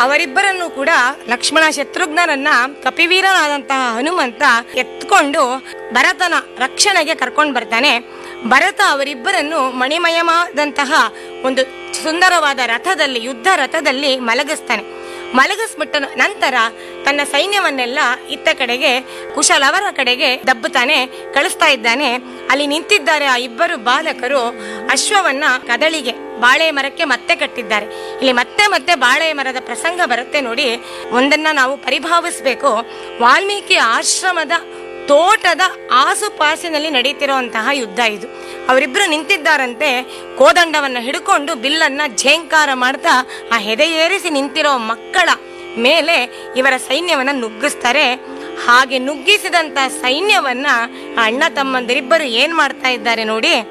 ಅವರಿಬ್ಬರನ್ನು ಕೂಡ ಲಕ್ಷ್ಮಣ ಶತ್ರುಘ್ನರನ್ನ ಕಪಿವೀರನಾದಂತಹ ಹನುಮಂತ ಎತ್ಕೊಂಡು ಭರತನ ರಕ್ಷಣೆಗೆ ಕರ್ಕೊಂಡು ಬರ್ತಾನೆ ಭರತ ಅವರಿಬ್ಬರನ್ನು ಮಣಿಮಯವಾದಂತಹ ಒಂದು ಸುಂದರವಾದ ರಥದಲ್ಲಿ ಯುದ್ಧ ರಥದಲ್ಲಿ ಮಲಗಿಸ್ತಾನೆ ಮಲಗಿಸ್ಬಿಟ್ಟ ನಂತರ ತನ್ನ ಸೈನ್ಯವನ್ನೆಲ್ಲ ಇತ್ತ ಕಡೆಗೆ ಕುಶಲವರ ಕಡೆಗೆ ದಬ್ಬುತ್ತಾನೆ ಕಳಿಸ್ತಾ ಇದ್ದಾನೆ ಅಲ್ಲಿ ನಿಂತಿದ್ದಾರೆ ಆ ಇಬ್ಬರು ಬಾಲಕರು ಅಶ್ವವನ್ನ ಕದಳಿಗೆ ಬಾಳೆ ಮರಕ್ಕೆ ಮತ್ತೆ ಕಟ್ಟಿದ್ದಾರೆ ಇಲ್ಲಿ ಮತ್ತೆ ಮತ್ತೆ ಬಾಳೆ ಮರದ ಪ್ರಸಂಗ ಬರುತ್ತೆ ನೋಡಿ ಒಂದನ್ನ ನಾವು ಪರಿಭಾವಿಸ್ಬೇಕು ವಾಲ್ಮೀಕಿ ಆಶ್ರಮದ ತೋಟದ ಆಸುಪಾಸಿನಲ್ಲಿ ನಡೀತಿರುವಂತಹ ಯುದ್ಧ ಇದು ಅವರಿಬ್ರು ನಿಂತಿದ್ದಾರಂತೆ ಕೋದಂಡವನ್ನ ಹಿಡ್ಕೊಂಡು ಬಿಲ್ಲನ್ನ ಝೇಂಕಾರ ಮಾಡ್ತಾ ಆ ಹೆದೆ ಏರಿಸಿ ನಿಂತಿರೋ ಮಕ್ಕಳ ಮೇಲೆ ಇವರ ಸೈನ್ಯವನ್ನ ನುಗ್ಗಿಸ್ತಾರೆ ಹಾಗೆ ನುಗ್ಗಿಸಿದಂತ ಸೈನ್ಯವನ್ನ ಆ ಅಣ್ಣ ತಮ್ಮಂದಿರಿಬ್ಬರು ಏನ್ ಮಾಡ್ತಾ ಇದ್ದಾರೆ ನೋಡಿ